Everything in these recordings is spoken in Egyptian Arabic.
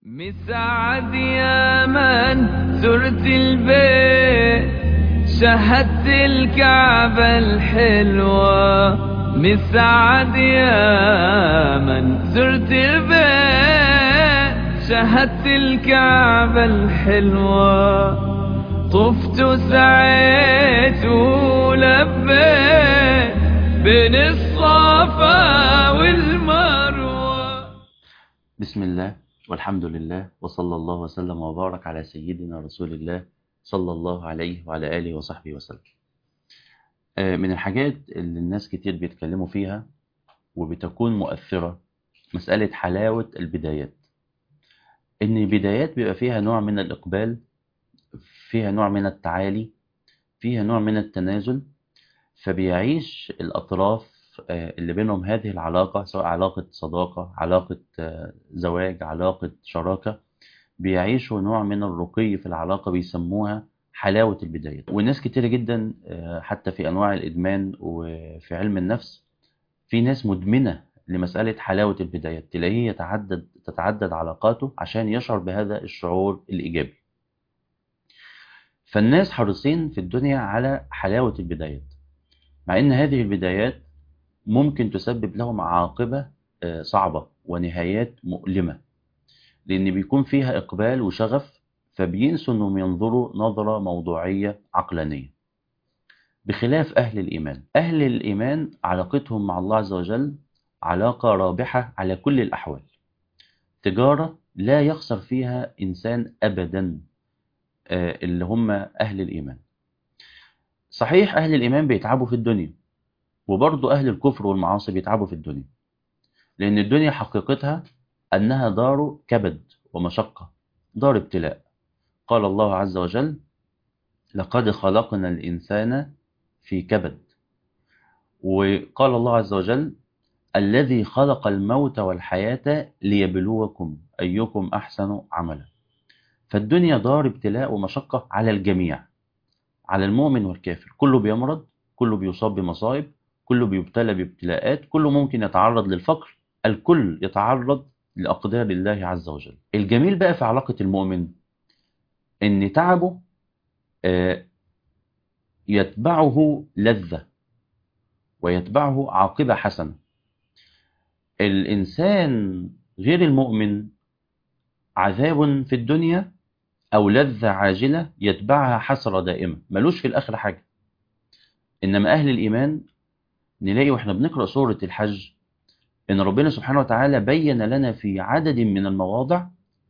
مسعد يا من زرت البيت شهدت الكعبة الحلوة مسعد يا من زرت البيت شهدت الكعبة الحلوة طفت وسعيت ولبيت بين الصفا والمروة بسم الله والحمد لله وصلى الله وسلم وبارك على سيدنا رسول الله صلى الله عليه وعلى آله وصحبه وسلم آه، من الحاجات اللي الناس كتير بيتكلموا فيها وبتكون مؤثرة مسألة حلاوة البدايات إن البدايات بيبقى فيها نوع من الإقبال فيها نوع من التعالي فيها نوع من التنازل فبيعيش الأطراف آه، اللي بينهم هذه العلاقة سواء علاقة صداقة علاقة آه، زواج علاقة شراكة بيعيشوا نوع من الرقي في العلاقة بيسموها حلاوة البدايات والناس كتيرة جدا آه، حتى في أنواع الإدمان وفي علم النفس في ناس مدمنة لمسألة حلاوة البدايات تلاقيه يتعدد تتعدد علاقاته عشان يشعر بهذا الشعور الإيجابي فالناس حريصين في الدنيا على حلاوة البدايات مع ان هذه البدايات ممكن تسبب لهم عاقبة آه، صعبة ونهايات مؤلمة لان بيكون فيها اقبال وشغف فبينسوا انهم ينظروا نظرة موضوعية عقلانية بخلاف اهل الايمان اهل الايمان علاقتهم مع الله عز وجل علاقة رابحة على كل الاحوال تجارة لا يخسر فيها انسان ابدا آه، اللي هم اهل الايمان صحيح أهل الإيمان بيتعبوا في الدنيا وبرضه أهل الكفر والمعاصي بيتعبوا في الدنيا لأن الدنيا حقيقتها أنها دار كبد ومشقة دار ابتلاء قال الله عز وجل لقد خلقنا الإنسان في كبد وقال الله عز وجل الذي خلق الموت والحياة ليبلوكم أيكم أحسن عملا فالدنيا دار ابتلاء ومشقة على الجميع على المؤمن والكافر كله بيمرض كله بيصاب بمصائب كله بيبتلى بابتلاءات كله ممكن يتعرض للفقر الكل يتعرض لأقدار الله عز وجل الجميل بقى في علاقة المؤمن ان تعبه آه، يتبعه لذة ويتبعه عاقبة حسنة الإنسان غير المؤمن عذاب في الدنيا أو لذة عاجلة يتبعها حسرة دائمة ملوش في الآخر حاجة إنما أهل الإيمان نلاقي وإحنا بنقرأ سورة الحج إن ربنا سبحانه وتعالى بين لنا في عدد من المواضع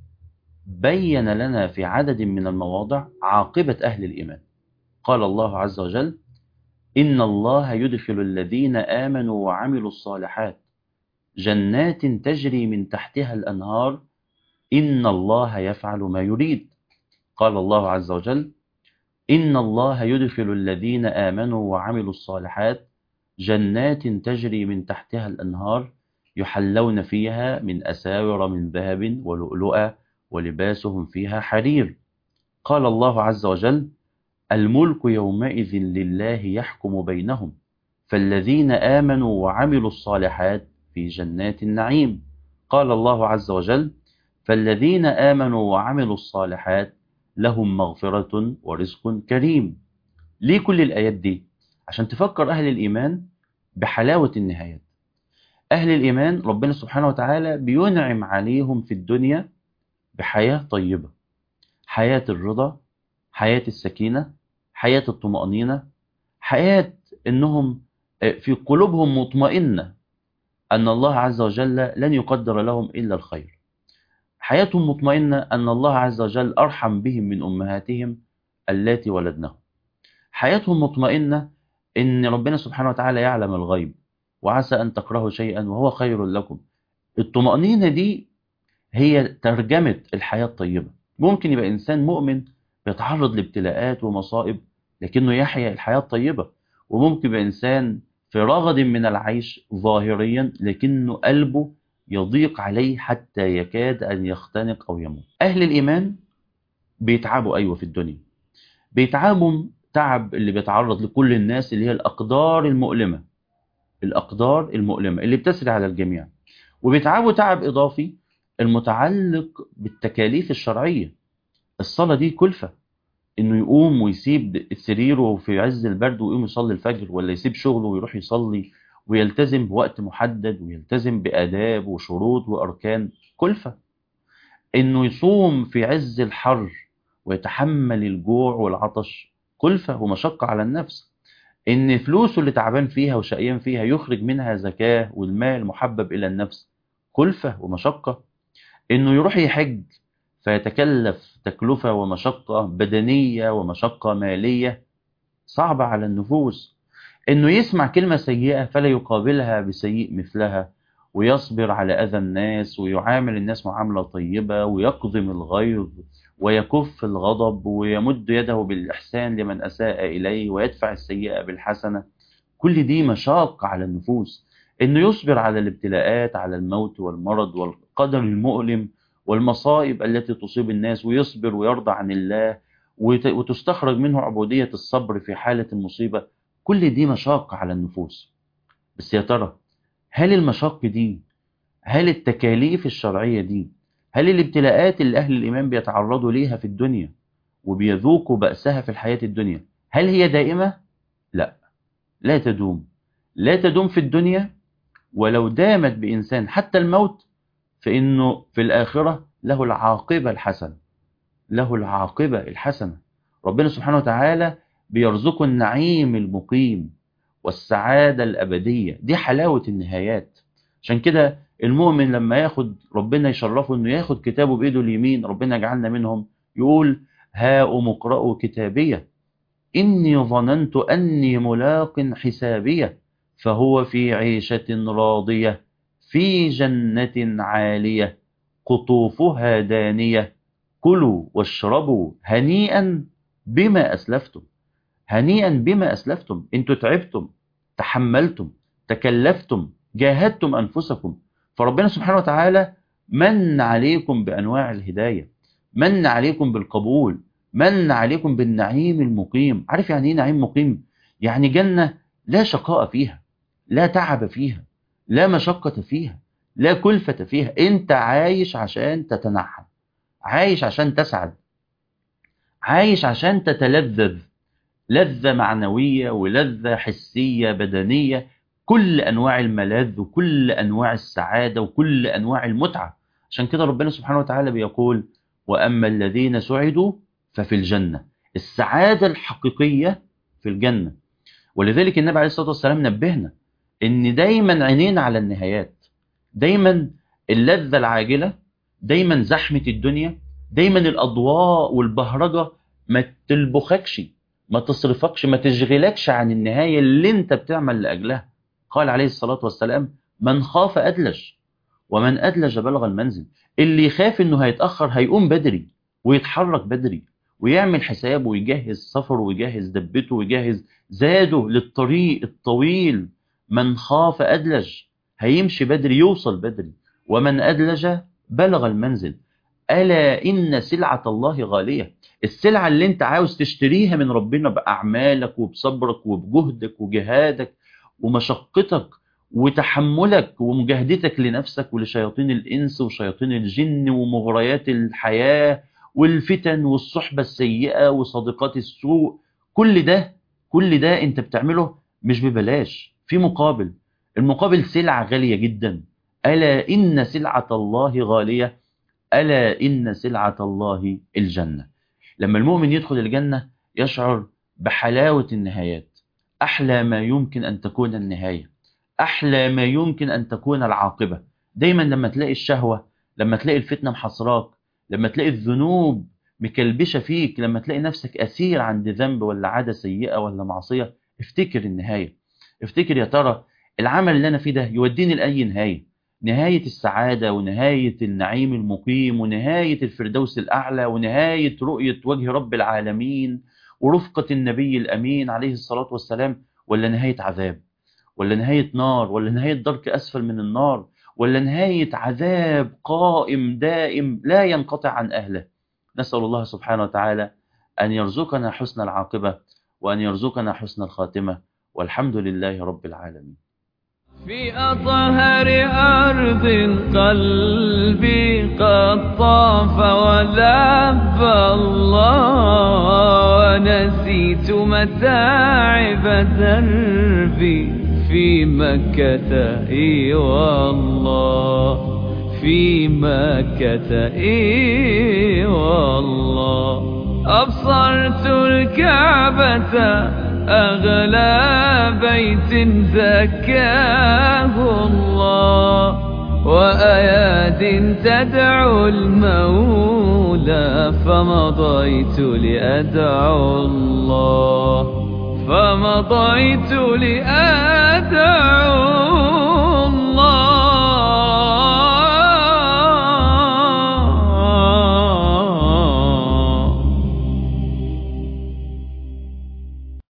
بين لنا في عدد من المواضع عاقبة أهل الإيمان قال الله عز وجل إن الله يدخل الذين آمنوا وعملوا الصالحات جنات تجري من تحتها الأنهار إن الله يفعل ما يريد قال الله عز وجل إن الله يدخل الذين آمنوا وعملوا الصالحات جنات تجري من تحتها الأنهار يحلون فيها من أساور من ذهب ولؤلؤا ولباسهم فيها حرير قال الله عز وجل الملك يومئذ لله يحكم بينهم فالذين آمنوا وعملوا الصالحات في جنات النعيم قال الله عز وجل فالذين آمنوا وعملوا الصالحات لهم مغفرة ورزق كريم ليه كل الآيات دي؟ عشان تفكر أهل الإيمان بحلاوة النهايات أهل الإيمان ربنا سبحانه وتعالى بينعم عليهم في الدنيا بحياة طيبة حياة الرضا حياة السكينة حياة الطمأنينة حياة إنهم في قلوبهم مطمئنة أن الله عز وجل لن يقدر لهم إلا الخير حياتهم مطمئنة أن الله عز وجل أرحم بهم من أمهاتهم اللاتي ولدنهم حياتهم مطمئنة أن ربنا سبحانه وتعالى يعلم الغيب وعسى أن تكرهوا شيئا وهو خير لكم الطمأنينة دي هي ترجمة الحياة الطيبة ممكن يبقى إنسان مؤمن بيتعرض لابتلاءات ومصائب لكنه يحيا الحياة الطيبة وممكن يبقى إنسان في رغد من العيش ظاهريا لكنه قلبه يضيق عليه حتى يكاد أن يختنق أو يموت أهل الإيمان بيتعبوا أيوة في الدنيا بيتعبوا تعب اللي بيتعرض لكل الناس اللي هي الأقدار المؤلمة الأقدار المؤلمة اللي بتسري على الجميع وبيتعبوا تعب إضافي المتعلق بالتكاليف الشرعية الصلاة دي كلفة انه يقوم ويسيب سريره في عز البرد ويقوم يصلي الفجر ولا يسيب شغله ويروح يصلي ويلتزم بوقت محدد ويلتزم بآداب وشروط وأركان كلفة انه يصوم في عز الحر ويتحمل الجوع والعطش كلفة ومشقة على النفس ان فلوسه اللي تعبان فيها وشقيان فيها يخرج منها زكاة والمال محبب الى النفس كلفة ومشقة انه يروح يحج فيتكلف تكلفة ومشقة بدنية ومشقة مالية صعبة على النفوس انه يسمع كلمة سيئة فلا يقابلها بسيء مثلها ويصبر على اذى الناس ويعامل الناس معاملة طيبة ويقضم الغيظ ويكف الغضب ويمد يده بالإحسان لمن أساء إليه ويدفع السيئة بالحسنة كل دي مشاق على النفوس إنه يصبر على الابتلاءات على الموت والمرض والقدر المؤلم والمصائب التي تصيب الناس ويصبر ويرضى عن الله وتستخرج منه عبودية الصبر في حالة المصيبة كل دي مشاق على النفوس بس يا ترى هل المشاق دي هل التكاليف الشرعية دي هل الابتلاءات اللي أهل الإيمان بيتعرضوا ليها في الدنيا وبيذوقوا بأسها في الحياة الدنيا هل هي دائمة؟ لا لا تدوم لا تدوم في الدنيا ولو دامت بإنسان حتى الموت فإنه في الآخرة له العاقبة الحسنة له العاقبة الحسنة ربنا سبحانه وتعالى بيرزقه النعيم المقيم والسعادة الأبدية دي حلاوة النهايات عشان كده المؤمن لما ياخد ربنا يشرفه انه ياخد كتابه بايده اليمين ربنا يجعلنا منهم يقول هاؤم اقرأوا كتابية إني ظننت أني ملاق حسابية فهو في عيشة راضية في جنة عالية قطوفها دانية كلوا واشربوا هنيئا بما أسلفتم هنيئا بما أسلفتم انتوا تعبتم تحملتم تكلفتم جاهدتم أنفسكم فربنا سبحانه وتعالى من عليكم بأنواع الهداية من عليكم بالقبول من عليكم بالنعيم المقيم عارف يعني ايه نعيم مقيم يعني جنة لا شقاء فيها لا تعب فيها لا مشقة فيها لا كلفة فيها انت عايش عشان تتنعم عايش عشان تسعد عايش عشان تتلذذ لذة معنوية ولذة حسية بدنية كل أنواع الملاذ وكل أنواع السعادة وكل أنواع المتعة عشان كده ربنا سبحانه وتعالى بيقول وأما الذين سعدوا ففي الجنة السعادة الحقيقية في الجنة ولذلك النبي عليه الصلاة والسلام نبهنا إن دايما عينينا على النهايات دايما اللذة العاجلة دايما زحمة الدنيا دايما الأضواء والبهرجة ما تلبخكش ما تصرفكش ما تشغلكش عن النهاية اللي انت بتعمل لأجلها قال عليه الصلاة والسلام من خاف أدلج ومن أدلج بلغ المنزل اللي يخاف انه هيتأخر هيقوم بدري ويتحرك بدري ويعمل حسابه ويجهز سفره ويجهز دبته ويجهز زاده للطريق الطويل من خاف أدلج هيمشي بدري يوصل بدري ومن أدلج بلغ المنزل ألا إن سلعة الله غالية السلعة اللي انت عاوز تشتريها من ربنا بأعمالك وبصبرك وبجهدك وجهادك ومشقتك وتحملك ومجاهدتك لنفسك ولشياطين الإنس وشياطين الجن ومغريات الحياة والفتن والصحبة السيئة وصديقات السوء كل ده كل ده انت بتعمله مش ببلاش في مقابل المقابل سلعة غالية جدا ألا إن سلعة الله غالية ألا إن سلعة الله الجنة لما المؤمن يدخل الجنة يشعر بحلاوة النهايات أحلى ما يمكن أن تكون النهاية أحلى ما يمكن أن تكون العاقبة دايما لما تلاقي الشهوة لما تلاقي الفتنة محصراك لما تلاقي الذنوب مكلبشة فيك لما تلاقي نفسك أسير عند ذنب ولا عادة سيئة ولا معصية افتكر النهاية افتكر يا ترى العمل اللي أنا فيه ده يوديني لأي نهاية نهاية السعادة ونهاية النعيم المقيم ونهاية الفردوس الأعلى ونهاية رؤية وجه رب العالمين ورفقة النبي الأمين عليه الصلاة والسلام ولا نهاية عذاب ولا نهاية نار ولا نهاية درك أسفل من النار ولا نهاية عذاب قائم دائم لا ينقطع عن أهله نسأل الله سبحانه وتعالى أن يرزقنا حسن العاقبة وأن يرزقنا حسن الخاتمة والحمد لله رب العالمين في أطهر أرض قلبي قد طاف ولب الله ونسيت متاعب دربي في مكة إي والله في مكة إي والله أبصرت الكعبة أغلى بيت زكاه الله وأياد تدعو المولى فمضيت لأدعو الله فمضيت لأدعو